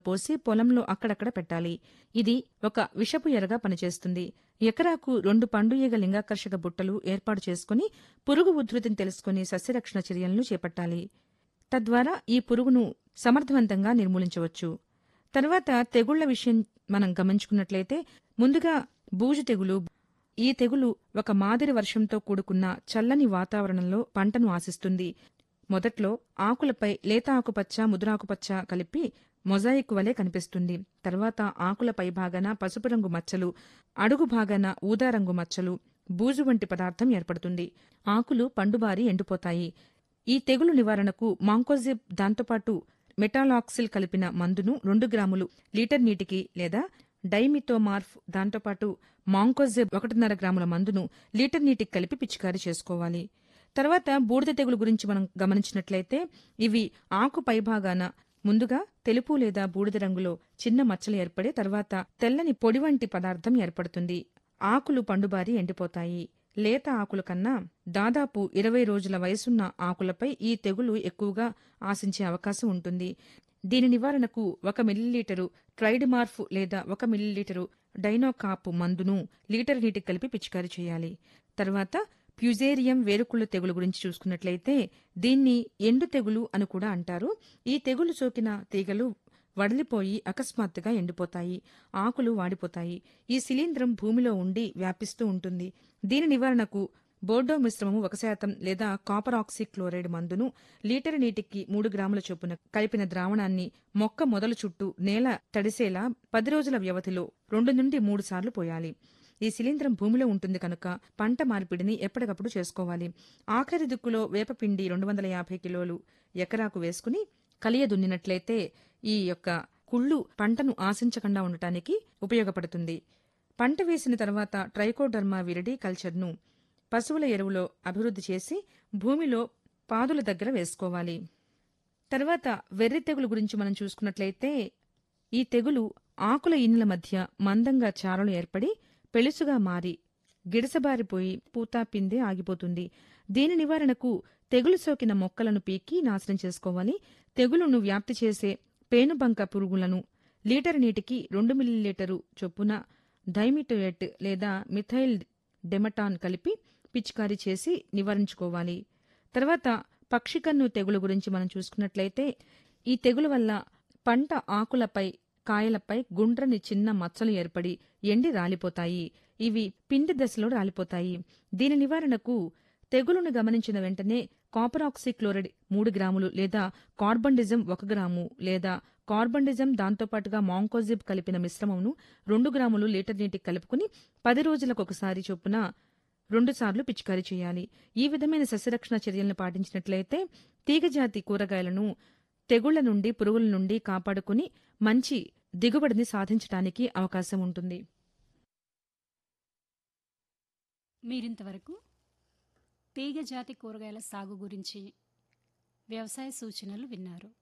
పోసి పొలంలో అక్కడక్కడ పెట్టాలి ఇది ఒక విషపు ఎరగా పనిచేస్తుంది ఎకరాకు రెండు పండు ఈగ లింగాకర్షక బుట్టలు ఏర్పాటు చేసుకుని పురుగు ఉధృతిని తెలుసుకుని సస్యరక్షణ చర్యలను చేపట్టాలి తద్వారా ఈ పురుగును సమర్థవంతంగా నిర్మూలించవచ్చు తర్వాత తెగుళ్ల విషయం మనం గమనించుకున్నట్లయితే ముందుగా బూజు తెగులు ఈ తెగులు ఒక మాదిరి వర్షంతో కూడుకున్న చల్లని వాతావరణంలో పంటను ఆశిస్తుంది మొదట్లో ఆకులపై లేత ఆకుపచ్చ ముదురాకుపచ్చ కలిపి మొజాయిక్ వలె కనిపిస్తుంది తర్వాత ఆకుల పైభాగాన పసుపు రంగు మచ్చలు అడుగు భాగాన ఊదా రంగు మచ్చలు బూజు వంటి పదార్థం ఏర్పడుతుంది ఆకులు పండుబారి ఎండిపోతాయి ఈ తెగులు నివారణకు మాంకోజిబ్ దాంతోపాటు మెటాలాక్సిల్ కలిపిన మందును రెండు గ్రాములు లీటర్ నీటికి లేదా డైమితోమార్ఫ్ దాంతోపాటు మాంకోజిబ్ ఒకటిన్నర గ్రాముల మందును లీటర్ నీటికి కలిపి పిచికారీ చేసుకోవాలి తర్వాత బూడిద తెగులు గురించి మనం గమనించినట్లయితే ఇవి ఆకు పైభాగాన ముందుగా తెలుపు లేదా బూడిద రంగులో చిన్న మచ్చలు ఏర్పడి తర్వాత తెల్లని పొడి వంటి పదార్థం ఏర్పడుతుంది ఆకులు పండుబారి ఎండిపోతాయి లేత ఆకుల కన్నా దాదాపు ఇరవై రోజుల వయసున్న ఆకులపై ఈ తెగులు ఎక్కువగా ఆశించే అవకాశం ఉంటుంది దీని నివారణకు ఒక మిల్లీలీటరు ట్రైడ్మార్ఫ్ లేదా ఒక మిల్లీలీటరు డైనోకాప్ మందును లీటర్ నీటికి కలిపి పిచికారీ చేయాలి తర్వాత ప్యుజేరియం వేరుకుళ్ళు తెగులు గురించి చూసుకున్నట్లయితే దీన్ని ఎండు తెగులు అని కూడా అంటారు ఈ తెగులు సోకిన తీగలు వడలిపోయి అకస్మాత్తుగా ఎండిపోతాయి ఆకులు వాడిపోతాయి ఈ శిలీంధ్రం భూమిలో ఉండి వ్యాపిస్తూ ఉంటుంది దీని నివారణకు బోర్డో మిశ్రమము ఒక శాతం లేదా కాపర్ ఆక్సీ క్లోరైడ్ మందును లీటర్ నీటికి మూడు గ్రాముల చొప్పున కలిపిన ద్రావణాన్ని మొక్క మొదలు చుట్టూ నేల తడిసేలా పది రోజుల వ్యవధిలో రెండు నుండి మూడు సార్లు పోయాలి ఈ శిలీంధ్రం భూమిలో ఉంటుంది కనుక పంట మార్పిడిని ఎప్పటికప్పుడు చేసుకోవాలి ఆఖరి దిక్కులో వేపపిండి రెండు వందల యాభై కిలోలు ఎకరాకు వేసుకుని కలియ దున్నినట్లయితే ఈ యొక్క కుళ్ళు పంటను ఆశించకుండా ఉండటానికి ఉపయోగపడుతుంది పంట వేసిన తర్వాత ట్రైకోడర్మా విరిడి కల్చర్ను పశువుల ఎరువులో అభివృద్ధి చేసి భూమిలో పాదుల దగ్గర వేసుకోవాలి తర్వాత వెర్రి తెగులు గురించి మనం చూసుకున్నట్లయితే ఈ తెగులు ఆకుల ఇన్నుల మధ్య మందంగా చారలు ఏర్పడి పెళుసుగా మారి గిడసబారిపోయి పూతా పిందే ఆగిపోతుంది దీని నివారణకు తెగులు సోకిన మొక్కలను పీకి నాశనం చేసుకోవాలి తెగులును వ్యాప్తి చేసే పేనుబంక పురుగులను లీటర్ నీటికి రెండు మిల్లీలీటరు చొప్పున డైమిటోయేట్ లేదా మిథైల్ డెమటాన్ కలిపి పిచికారీ చేసి నివారించుకోవాలి తర్వాత పక్షికన్ను తెగులు గురించి మనం చూసుకున్నట్లయితే ఈ తెగులు వల్ల పంట ఆకులపై కాయలపై గుండ్రని చిన్న మచ్చలు ఏర్పడి ఎండి రాలిపోతాయి ఇవి పిండి దశలో రాలిపోతాయి దీని నివారణకు తెగులును గమనించిన వెంటనే కాపర్ ఆక్సిక్లోరైడ్ మూడు గ్రాములు లేదా కార్బండిజం ఒక గ్రాము లేదా కార్బండిజం దాంతోపాటుగా మాంకోజిబ్ కలిపిన మిశ్రమంను రెండు గ్రాములు లీటర్ నీటికి కలుపుకుని పది రోజులకు ఒకసారి చొప్పున రెండుసార్లు పిచికారీ చేయాలి ఈ విధమైన సస్యరక్షణ చర్యలను పాటించినట్లయితే తీగజాతి కూరగాయలను తెగుళ్ల నుండి పురుగుల నుండి కాపాడుకుని మంచి దిగుబడిని సాధించడానికి అవకాశం ఉంటుంది మీరింతవరకు తీగజాతి కూరగాయల సాగు గురించి వ్యవసాయ సూచనలు విన్నారు